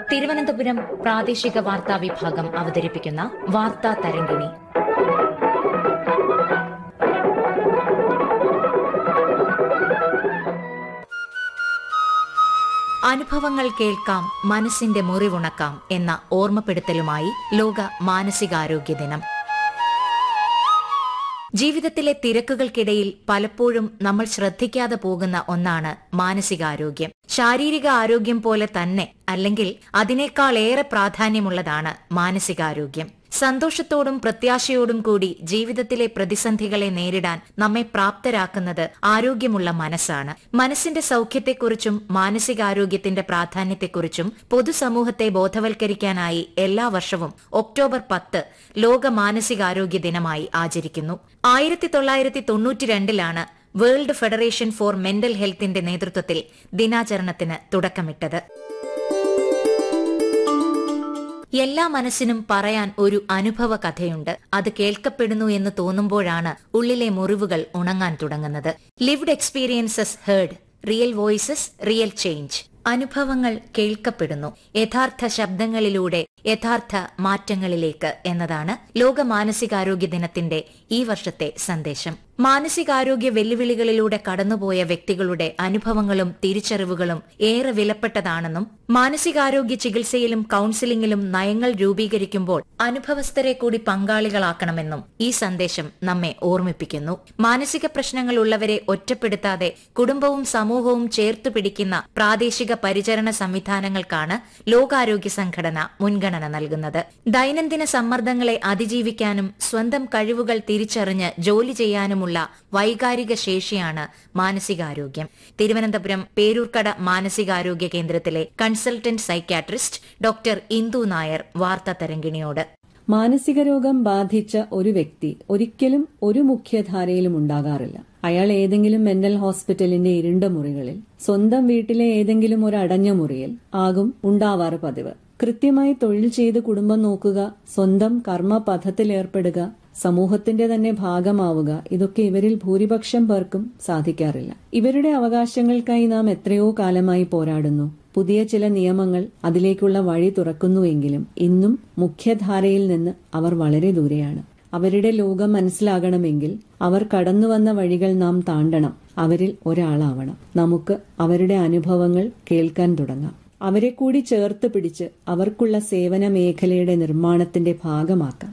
തിരുവനന്തപുരം പ്രാദേശിക വാർത്താ വിഭാഗം അവതരിപ്പിക്കുന്ന വാർത്താ തരംഗിണി അനുഭവങ്ങൾ കേൾക്കാം മനസ്സിന്റെ മുറിവുണക്കാം എന്ന ഓർമ്മപ്പെടുത്തലുമായി ലോക മാനസികാരോഗ്യ ദിനം ജീവിതത്തിലെ തിരക്കുകൾക്കിടയിൽ പലപ്പോഴും നമ്മൾ ശ്രദ്ധിക്കാതെ പോകുന്ന ഒന്നാണ് മാനസികാരോഗ്യം ശാരീരിക ആരോഗ്യം പോലെ തന്നെ അല്ലെങ്കിൽ അതിനേക്കാൾ ഏറെ പ്രാധാന്യമുള്ളതാണ് മാനസികാരോഗ്യം സന്തോഷത്തോടും പ്രത്യാശയോടും കൂടി ജീവിതത്തിലെ പ്രതിസന്ധികളെ നേരിടാൻ നമ്മെ പ്രാപ്തരാക്കുന്നത് ആരോഗ്യമുള്ള മനസ്സാണ് മനസ്സിന്റെ സൗഖ്യത്തെക്കുറിച്ചും മാനസികാരോഗ്യത്തിന്റെ പ്രാധാന്യത്തെക്കുറിച്ചും പൊതുസമൂഹത്തെ ബോധവൽക്കരിക്കാനായി എല്ലാ വർഷവും ഒക്ടോബർ പത്ത് ലോക മാനസികാരോഗ്യ ദിനമായി ആചരിക്കുന്നു ആയിരത്തി തൊള്ളായിരത്തി തൊണ്ണൂറ്റിരണ്ടിലാണ് വേൾഡ് ഫെഡറേഷൻ ഫോർ മെന്റൽ ഹെൽത്തിന്റെ നേതൃത്വത്തിൽ ദിനാചരണത്തിന് തുടക്കമിട്ടത് എല്ലാ മനസ്സിനും പറയാൻ ഒരു അനുഭവ കഥയുണ്ട് അത് കേൾക്കപ്പെടുന്നു എന്ന് തോന്നുമ്പോഴാണ് ഉള്ളിലെ മുറിവുകൾ ഉണങ്ങാൻ തുടങ്ങുന്നത് lived experiences heard real voices real change അനുഭവങ്ങൾ കേൾക്കപ്പെടുന്നു യഥാർത്ഥ ശബ്ദങ്ങളിലൂടെ യഥാർത്ഥ മാറ്റങ്ങളിലേക്ക് എന്നതാണ് ലോക മാനസികാരോഗ്യ ദിനത്തിന്റെ ഈ വർഷത്തെ സന്ദേശം മാനസികാരോഗ്യ വെല്ലുവിളികളിലൂടെ കടന്നുപോയ വ്യക്തികളുടെ അനുഭവങ്ങളും തിരിച്ചറിവുകളും ഏറെ വിലപ്പെട്ടതാണെന്നും മാനസികാരോഗ്യ ചികിത്സയിലും കൌൺസിലിംഗിലും നയങ്ങൾ രൂപീകരിക്കുമ്പോൾ അനുഭവസ്ഥരെ കൂടി പങ്കാളികളാക്കണമെന്നും ഈ സന്ദേശം നമ്മെ ഓർമ്മിപ്പിക്കുന്നു മാനസിക പ്രശ്നങ്ങൾ ഉള്ളവരെ ഒറ്റപ്പെടുത്താതെ കുടുംബവും സമൂഹവും ചേർത്തു പിടിക്കുന്ന പ്രാദേശിക പരിചരണ സംവിധാനങ്ങൾക്കാണ് ലോകാരോഗ്യ സംഘടന മുൻഗണന നൽകുന്നത് ദൈനംദിന സമ്മർദ്ദങ്ങളെ അതിജീവിക്കാനും സ്വന്തം കഴിവുകൾ തിരിച്ചറിഞ്ഞ് ജോലി ചെയ്യാനുമുള്ള വൈകാരിക ശേഷിയാണ് മാനസികാരോഗ്യം തിരുവനന്തപുരം പേരൂർക്കട മാനസികാരോഗ്യ കേന്ദ്രത്തിലെ consultant psychiatrist doctor Indu Nair വാർത്താ തരംഗിണിയോട് മാനസിക രോഗം ബാധിച്ച ഒരു വ്യക്തി ഒരിക്കലും ഒരു മുഖ്യധാരയിലും ഉണ്ടാകാറില്ല അയാൾ ഏതെങ്കിലും മെന്റൽ ഹോസ്പിറ്റലിന്റെ ഇരുണ്ട മുറികളിൽ സ്വന്തം വീട്ടിലെ ഏതെങ്കിലും ഒരു അടഞ്ഞ മുറിയിൽ ആകും ഉണ്ടാവാറ് പതിവ് കൃത്യമായി തൊഴിൽ ചെയ്ത് കുടുംബം നോക്കുക സ്വന്തം കർമ്മ പഥത്തിലേർപ്പെടുക സമൂഹത്തിന്റെ തന്നെ ഭാഗമാവുക ഇതൊക്കെ ഇവരിൽ ഭൂരിപക്ഷം പേർക്കും സാധിക്കാറില്ല ഇവരുടെ അവകാശങ്ങൾക്കായി നാം എത്രയോ കാലമായി പോരാടുന്നു പുതിയ ചില നിയമങ്ങൾ അതിലേക്കുള്ള വഴി തുറക്കുന്നുവെങ്കിലും ഇന്നും മുഖ്യധാരയിൽ നിന്ന് അവർ വളരെ ദൂരെയാണ് അവരുടെ ലോകം മനസ്സിലാകണമെങ്കിൽ അവർ കടന്നുവന്ന വഴികൾ നാം താണ്ടണം അവരിൽ ഒരാളാവണം നമുക്ക് അവരുടെ അനുഭവങ്ങൾ കേൾക്കാൻ തുടങ്ങാം അവരെ കൂടി ചേർത്ത് പിടിച്ച് അവർക്കുള്ള സേവന മേഖലയുടെ നിർമ്മാണത്തിന്റെ ഭാഗമാക്കാം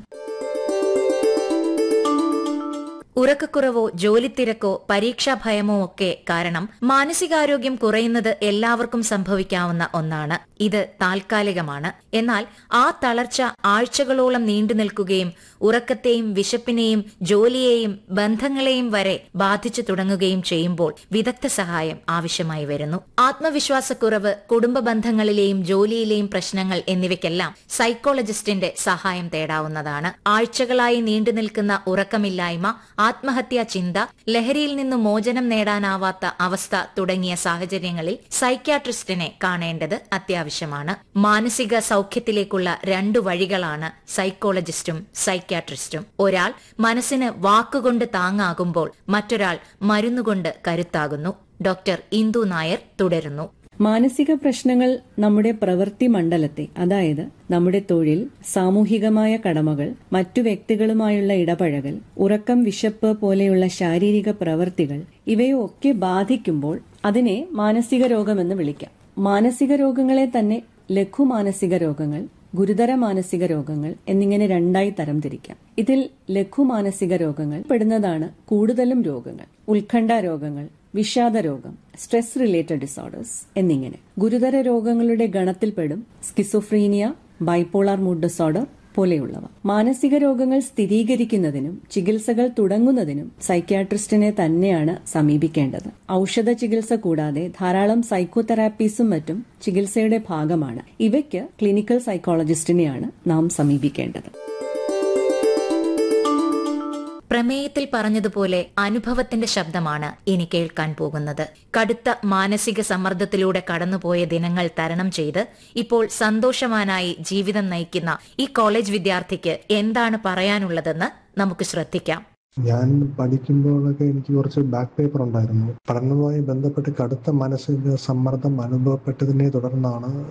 ഉറക്കക്കുറവോ ജോലിത്തിരക്കോ പരീക്ഷാ ഭയമോ ഒക്കെ കാരണം മാനസികാരോഗ്യം കുറയുന്നത് എല്ലാവർക്കും സംഭവിക്കാവുന്ന ഒന്നാണ് ഇത് താൽക്കാലികമാണ് എന്നാൽ ആ തളർച്ച ആഴ്ചകളോളം നീണ്ടു നിൽക്കുകയും ഉറക്കത്തെയും വിശപ്പിനെയും ജോലിയെയും ബന്ധങ്ങളെയും വരെ ബാധിച്ചു തുടങ്ങുകയും ചെയ്യുമ്പോൾ വിദഗ്ധ സഹായം ആവശ്യമായി വരുന്നു ആത്മവിശ്വാസക്കുറവ് കുടുംബ ബന്ധങ്ങളിലെയും ജോലിയിലെയും പ്രശ്നങ്ങൾ എന്നിവയ്ക്കെല്ലാം സൈക്കോളജിസ്റ്റിന്റെ സഹായം തേടാവുന്നതാണ് ആഴ്ചകളായി നീണ്ടു നിൽക്കുന്ന ഉറക്കമില്ലായ്മ ആത്മഹത്യാ ചിന്ത ലഹരിയിൽ നിന്ന് മോചനം നേടാനാവാത്ത അവസ്ഥ തുടങ്ങിയ സാഹചര്യങ്ങളിൽ സൈക്യാട്രിസ്റ്റിനെ കാണേണ്ടത് അത്യാവശ്യമാണ് മാനസിക സൗഖ്യത്തിലേക്കുള്ള രണ്ടു വഴികളാണ് സൈക്കോളജിസ്റ്റും സൈക്യാട്രിസ്റ്റും ഒരാൾ മനസ്സിന് വാക്കുകൊണ്ട് താങ്ങാകുമ്പോൾ മറ്റൊരാൾ മരുന്നുകൊണ്ട് കരുത്താകുന്നു ഡോക്ടർ ഇന്ദു നായർ തുടരുന്നു മാനസിക പ്രശ്നങ്ങൾ നമ്മുടെ പ്രവൃത്തി മണ്ഡലത്തെ അതായത് നമ്മുടെ തൊഴിൽ സാമൂഹികമായ കടമകൾ മറ്റു വ്യക്തികളുമായുള്ള ഇടപഴകൽ ഉറക്കം വിശപ്പ് പോലെയുള്ള ശാരീരിക പ്രവൃത്തികൾ ഇവയൊക്കെ ബാധിക്കുമ്പോൾ അതിനെ മാനസിക രോഗമെന്ന് വിളിക്കാം മാനസിക രോഗങ്ങളെ തന്നെ ലഘു മാനസിക രോഗങ്ങൾ ഗുരുതര മാനസിക രോഗങ്ങൾ എന്നിങ്ങനെ രണ്ടായി തരംതിരിക്കാം ഇതിൽ ലഘു മാനസിക രോഗങ്ങൾ പെടുന്നതാണ് കൂടുതലും രോഗങ്ങൾ ഉത്കണ്ഠ രോഗങ്ങൾ വിഷാദ രോഗം സ്ട്രെസ് റിലേറ്റഡ് ഡിസോർഡേഴ്സ് എന്നിങ്ങനെ ഗുരുതര രോഗങ്ങളുടെ ഗണത്തിൽപ്പെടും സ്കിസോഫ്രീനിയ ബൈപ്പോളാർ മൂഡ് ഡിസോർഡർ പോലെയുള്ളവ മാനസിക രോഗങ്ങൾ സ്ഥിരീകരിക്കുന്നതിനും ചികിത്സകൾ തുടങ്ങുന്നതിനും സൈക്യാട്രിസ്റ്റിനെ തന്നെയാണ് സമീപിക്കേണ്ടത് ഔഷധ ചികിത്സ കൂടാതെ ധാരാളം സൈക്കോതെറാപ്പീസും മറ്റും ചികിത്സയുടെ ഭാഗമാണ് ഇവയ്ക്ക് ക്ലിനിക്കൽ സൈക്കോളജിസ്റ്റിനെയാണ് നാം സമീപിക്കേണ്ടത് പ്രമേയത്തിൽ പറഞ്ഞതുപോലെ അനുഭവത്തിന്റെ ശബ്ദമാണ് ഇനി കേൾക്കാൻ പോകുന്നത് കടുത്ത മാനസിക സമ്മർദ്ദത്തിലൂടെ കടന്നുപോയ ദിനങ്ങൾ തരണം ചെയ്ത് ഇപ്പോൾ സന്തോഷവാനായി ജീവിതം നയിക്കുന്ന ഈ കോളേജ് വിദ്യാർത്ഥിക്ക് എന്താണ് പറയാനുള്ളതെന്ന് നമുക്ക് ശ്രദ്ധിക്കാം ഞാൻ പഠിക്കുമ്പോഴൊക്കെ എനിക്ക് കുറച്ച് ബാക്ക് പേപ്പർ ഉണ്ടായിരുന്നു പഠനവുമായി ബന്ധപ്പെട്ട് കടുത്ത മാനസിക സമ്മർദ്ദം അനുഭവപ്പെട്ടതിനെ തുടർന്നാണ്